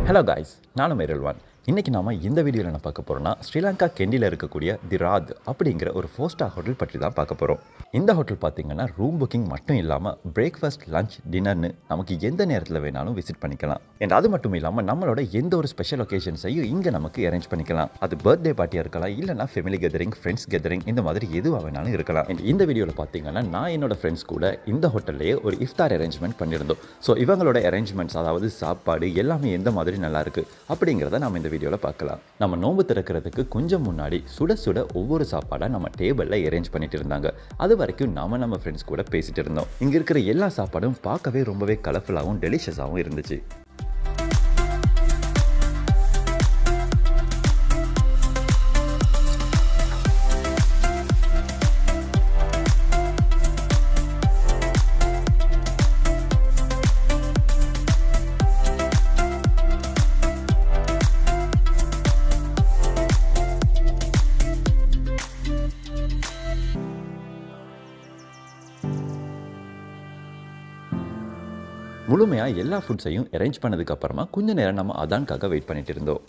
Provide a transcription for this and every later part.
hello guys நானும் மேரல்வான் இன்றைக்கி நாம இந்த வீடியோவில் என்ன பார்க்க போகிறோம்னா ஸ்ரீலங்கா கெண்டியில் இருக்கக்கூடிய தி ராத் அப்படிங்கிற ஒரு ஃபோர் ஸ்டார் ஹோட்டல் பற்றி தான் பார்க்க போகிறோம் இந்த ஹோட்டல் பார்த்தீங்கன்னா ரூம் புக்கிங் மட்டும் இல்லாமல் பிரேக்ஃபாஸ்ட் லஞ்ச் டின்னர்னு நமக்கு எந்த நேரத்தில் வேணாலும் விசிட் பண்ணிக்கலாம் அண்ட் அது மட்டும் இல்லாமல் நம்மளோட எந்த ஒரு ஸ்பெஷல் ஒகேஷன்ஸையும் இங்கே நமக்கு அரேஞ்ச் பண்ணிக்கலாம் அது பர்த்டே பார்ட்டியாக இருக்கலாம் இல்லைனா ஃபேமிலி கெதரிங் ஃப்ரெண்ட்ஸ் கெதரிங் இந்த மாதிரி எதுவாக வேணாலும் இருக்கலாம் And இந்த வீடியோவில் பார்த்தீங்கன்னா நான் என்னோட ஃப்ரெண்ட்ஸ் கூட இந்த ஹோட்டல்லையே ஒரு இஃப்தார் அரேஞ்ச்மெண்ட் பண்ணியிருந்தோம் ஸோ இவங்களோட அரேஞ்ச்மெண்ட்ஸ் அதாவது சாப்பாடு எல்லாமே எந்த மாதிரி நல்லா இருக்கு அப்படிங்கிறத நம்ம இந்த வீடியோவில் பார்க்கலாம் நம்ம நோன்பு திறக்கிறதுக்கு கொஞ்சம் முன்னாடி சுட சுட ஒவ்வொரு சாப்பாடாக நம்ம டேபிளில் அரேஞ்ச் பண்ணிட்டு இருந்தாங்க அது வரைக்கும் நாம நம்ம ஃப்ரெண்ட்ஸ் கூட பேசிட்டு இருந்தோம் இங்கே இருக்கிற எல்லா சாப்பாடும் பார்க்கவே ரொம்பவே கலர்ஃபுல்லாகவும் டெலிஷியஸாகவும் இருந்துச்சு முழுமையாக எல்லா ஃபுட்ஸையும் அரேஞ்ச் பண்ணதுக்கு அப்புறமா கொஞ்ச நேரம் நம்ம அதான்காக வெயிட் பண்ணிட்டு இருந்தோம்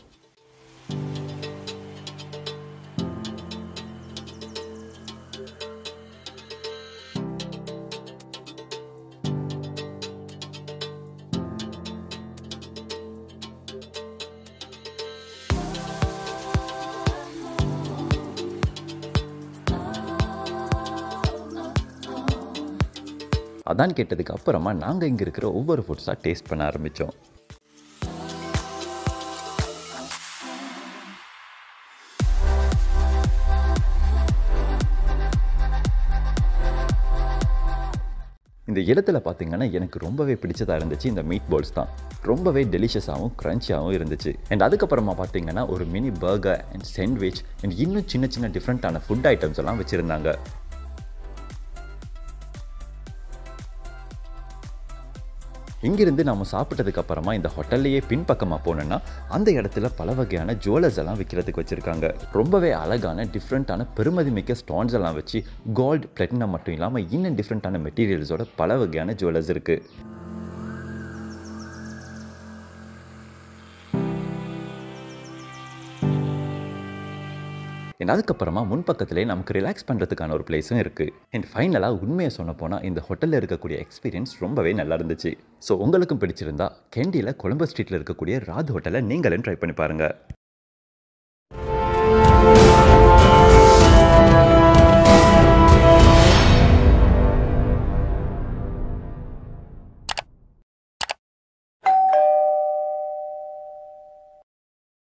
அதான் கேட்டதுக்கு அப்புறமா நாங்கள் இங்கே இருக்கிற ஒவ்வொரு ஃபுட்ஸாக டேஸ்ட் பண்ண ஆரம்பித்தோம் இந்த இடத்துல பார்த்தீங்கன்னா எனக்கு ரொம்பவே பிடிச்சதாக இருந்துச்சு இந்த மீட் பால்ஸ் தான் ரொம்பவே டெலிஷியஸாகவும் க்ரன்ச்சியாகவும் இருந்துச்சு அண்ட் அதுக்கப்புறமா பார்த்தீங்கன்னா ஒரு mini burger and sandwich and இன்னும் சின்ன சின்ன டிஃப்ரெண்ட்டான ஃபுட் ஐட்டம்ஸ் எல்லாம் வச்சுருந்தாங்க இங்கிருந்து நம்ம சாப்பிட்டதுக்கு அப்புறமா இந்த ஹோட்டல்லையே பின்பக்கமாக போனோன்னா அந்த இடத்துல பல வகையான ஜுவல்லர்ஸ் எல்லாம் விற்கிறதுக்கு வச்சுருக்காங்க ரொம்பவே அழகான டிஃப்ரெண்ட்டான பெருமதி மிக்க ஸ்டோன்ஸ் எல்லாம் வச்சு கோல்டு பிளட்டினம் மட்டும் இல்லாமல் இன்னும் டிஃப்ரெண்ட்டான மெட்டீரியல்ஸோட பல வகையான ஜுவல்லர்ஸ் இருக்குது அண்ட் அதுக்கப்புறமா முன்பக்கத்திலே நமக்கு ரிலாக்ஸ் பண்ணுறதுக்கான ஒரு பிளேஸும் இருக்குது அண்ட் ஃபைனலாக உண்மையை சொன்ன போனால் இந்த ஹோட்டலில் இருக்கக்கூடிய எக்ஸ்பீரியன்ஸ் ரொம்பவே நல்லா இருந்துச்சு ஸோ உங்களுக்கும் பிடிச்சிருந்தா கெண்டியில் கொலம்பஸ் ஸ்ட்ரீட்டில் இருக்கக்கூடிய ராத் ஹோட்டலை நீங்களும் ட்ரை பண்ணி பாருங்கள்